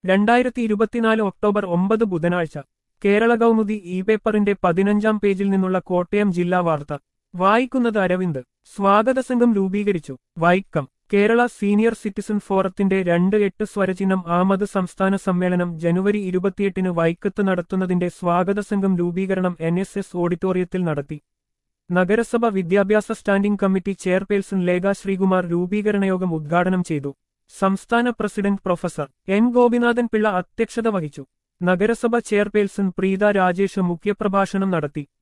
രണ്ടായിരത്തി ഇരുപത്തിനാല് ഒക്ടോബർ ഒമ്പത് ബുധനാഴ്ച കേരള കൗമുദി ഇ പേപ്പറിന്റെ പതിനഞ്ചാം പേജിൽ നിന്നുള്ള കോട്ടയം ജില്ലാ വാർത്ത വായിക്കുന്നത് അരവിന്ദ് സ്വാഗത സംഘം രൂപീകരിച്ചു വൈക്കം കേരള സീനിയർ സിറ്റിസൺ ഫോറത്തിന്റെ രണ്ട് എട്ട് സ്വരചിഹ്നം ആമത് സംസ്ഥാന സമ്മേളനം ജനുവരി ഇരുപത്തിയെട്ടിന് വൈക്കത്ത് നടത്തുന്നതിന്റെ സ്വാഗത സംഘം രൂപീകരണം എൻ എസ് എസ് ഓഡിറ്റോറിയത്തിൽ നടത്തി നഗരസഭ വിദ്യാഭ്യാസ standing committee chairperson Lekha Sreekumar രൂപീകരണ യോഗം ഉദ്ഘാടനം ചെയ്തു സംസ്ഥാന president professor N Gopinathan Pillai അധ്യക്ഷത വഹിച്ചു നഗരസഭ ചെയർപേഴ്സൺ പ്രീത രാജേഷ് മുഖ്യപ്രഭാഷണം നടത്തി